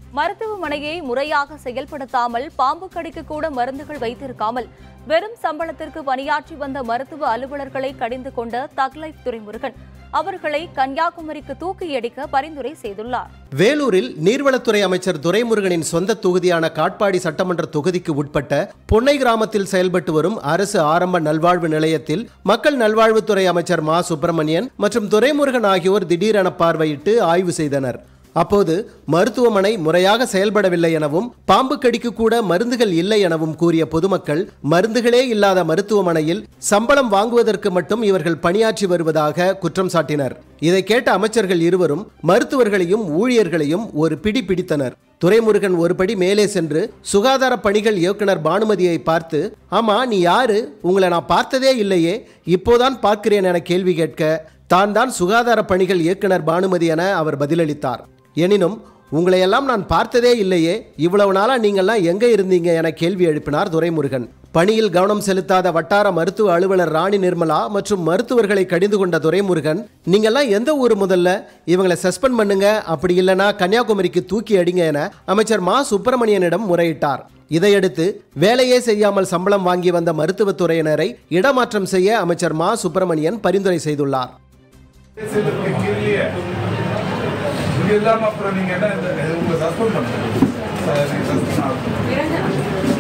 மருத்துவமனையை முறையாக செயல்படுத்தாமல் பாம்பு கடிக்கு கூட மருந்துகள் வைத்திருக்காமல் வெறும் சம்பளத்திற்கு பணியாற்றி வந்த மருத்துவ அலுவலர்களை கடிந்து கொண்ட தக்லைஃப் துரைமுருகன் அவர்களை கன்னியாகுமரிக்கு தூக்கி அடிக்க பரிந்துரை செய்துள்ளார் வேலூரில் நீர்வளத்துறை அமைச்சர் துரைமுருகனின் சொந்த தொகுதியான காட்பாடி சட்டமன்ற தொகுதிக்கு உட்பட்ட பொன்னை கிராமத்தில் செயல்பட்டு வரும் அரசு ஆரம்ப நல்வாழ்வு நிலையத்தில் மக்கள் நல்வாழ்வுத்துறை அமைச்சர் மா சுப்பிரமணியன் மற்றும் துரைமுருகன் ஆகியோர் திடீரென பார்வையிட்டு ஆய்வு செய்தனர் அப்போது மருத்துவமனை முறையாக செயல்படவில்லை எனவும் பாம்பு கடிக்கு கூட மருந்துகள் இல்லை எனவும் கூறிய பொதுமக்கள் மருந்துகளே இல்லாத மருத்துவமனையில் சம்பளம் வாங்குவதற்கு மட்டும் இவர்கள் பணியாற்றி வருவதாக குற்றம் சாட்டினர் இதை கேட்ட அமைச்சர்கள் இருவரும் மருத்துவர்களையும் ஊழியர்களையும் ஒரு பிடி பிடித்தனர் துரைமுருகன் ஒருபடி மேலே சென்று சுகாதார பணிகள் இயக்குனர் பானுமதியை பார்த்து ஆமா நீ யாரு உங்களை நான் பார்த்ததே இல்லையே இப்போதான் பார்க்கிறேன் என கேள்வி கேட்க தான் தான் சுகாதார பணிகள் இயக்குனர் பானுமதி என அவர் பதிலளித்தார் எனினும் உங்களையெல்லாம் நான் பார்த்ததே இல்லையே இவ்வளவு நாளா நீங்கள்லாம் எங்க இருந்தீங்க என கேள்வி எழுப்பினார் துரைமுருகன் பணியில் கவனம் செலுத்தாத வட்டார மருத்துவ அலுவலர் ராணி நிர்மலா மற்றும் மருத்துவர்களை கடிந்து கொண்ட துரைமுருகன் நீங்கெல்லாம் எந்த ஊர் முதல்ல இவங்களை சஸ்பெண்ட் பண்ணுங்க அப்படி இல்லைனா கன்னியாகுமரிக்கு தூக்கி அடிங்க என அமைச்சர் மா சுப்பிரமணியனிடம் முறையிட்டார் இதையடுத்து வேலையே செய்யாமல் சம்பளம் வாங்கி வந்த மருத்துவத்துறையினரை இடமாற்றம் செய்ய அமைச்சர் மா சுப்பிரமணியன் பரிந்துரை செய்துள்ளார் செய்வதற்கு கீழே இது இல்லாம அப்புறம் நீங்க என்ன இந்த உங்களை சஸ்பெண்ட் பண்ணுங்க சார், நீங்க suspend ஆகணும்.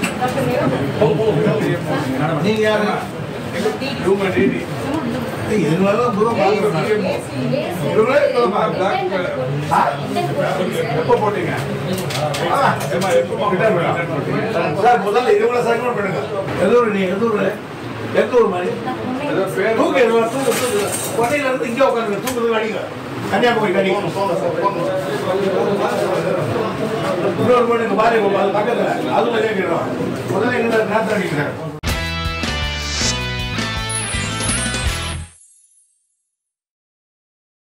நீங்க யாருங்க இவங்க டிடி இதனாலதான் தூரம் பாக்குறேன் இவங்களே இப்ப black, எப்ப போட்டீங்க ஏம்மா, எப்ப போட்டீங்க? சார் முதல்ல இவங்கள சஸ்பெண்ட் பண்ணுங்க எந்த ஊர் நீ எந்த ஊர் எந்த ஊர் மாதிரி ஏதோ பேர் தூக்கு எதுவா தூக்கு தூக்கு கொடையில இருந்து இங்கே உட்காந்துங்க தூக்குறது அடிங்க கன்னியாகுமரி அடிங்க இன்னொரு மணி பாருங்க அது பக்கத்துல அது மாதிரியே கேட்கிறோம் முதல்ல எங்க நேரத்தில் அடிக்கிறேன்